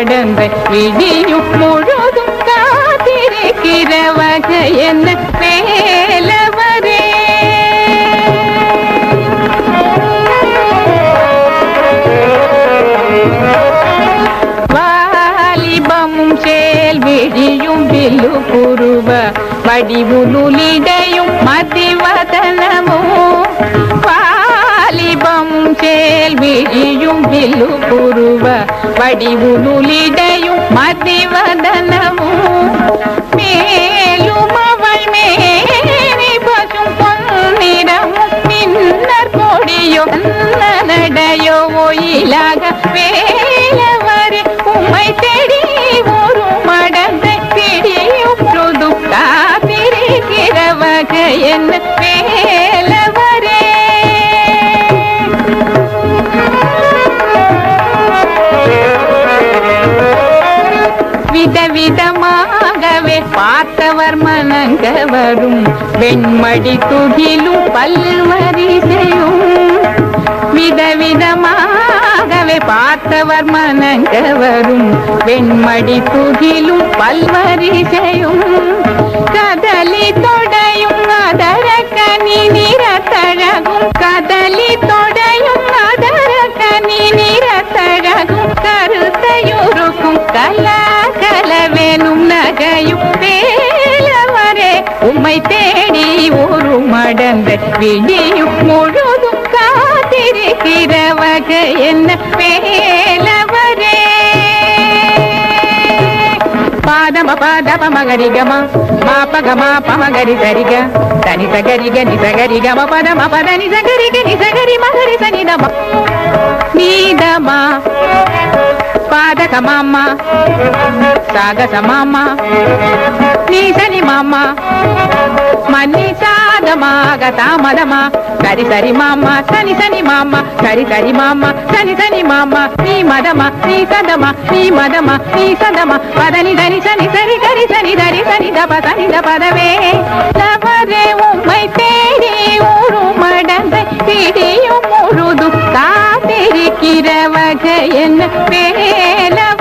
மடந்தை விடியும் முழுதும் காத்திருக்கிற வகை என்ன வேலவரே வாலிபமும் சேல் விழியும் வில்லு புருவ வடிவுலுலிடையும் மதிவதனமும் வாலிபமும் சேல் விழியும் வில்லு புருவ வடிவுலுலிடையும் மதிவதனமும் மேலும் அவள் மேனி பசும் பொன்னிறமும் மின்னர் கொடியோ நடையோ ஒயிலாக வேலவரே உம்மை தேடி ஒரு மடந்தை பிடியும் பொழுது காத்திருக்கிற வகை என்ன வேலவரே விதவிதமாகவே பார்த்தவர் மனங்க வரும் வெண்மடி துகிலும் பல்வரிசையும் விதவிதமாகவே பார்த்தவர் மனங்க வரும் வெண்மடி துகிலும் பல்வரிசையும் கதலி தொடையும் அதர கனி நிறத்தழகும் கதலி தொடையும் அதர கனி நிறத்தழகும் கருத்தையுருக்கும் கலகலவேனும் நகையும் வேலவரே உம்மை தேடி ஒரு மடந்த விடியும் முழுதும் காத்திருக்கிற வகை என்ன வேலவரே పాదమ పాదప మగరిగమ మాపగమ పమగరి సరిగ తని సగరిగ ని సగరిగ మ పదమ పద ని సగరిగ ని సగరి మగరి సని దమ నీదమ పాదక మామ సాగస మామ నీ సని మామ మన్ని సాగమాగ తామదమ సరి సరి మామ సని సని మామ సరి సరి మామ సని సని మామ నీ మదమ నీ సదమ నీ మదమ నీ సదమ పదని దని సని సరి గరి సని దరి సని దప సని ద పదవే லவரே உம்மை தேடி ஒரு மடந்தை பிடியும் முழுதும் காத்திருக்கிற வகை என்ன வேலவ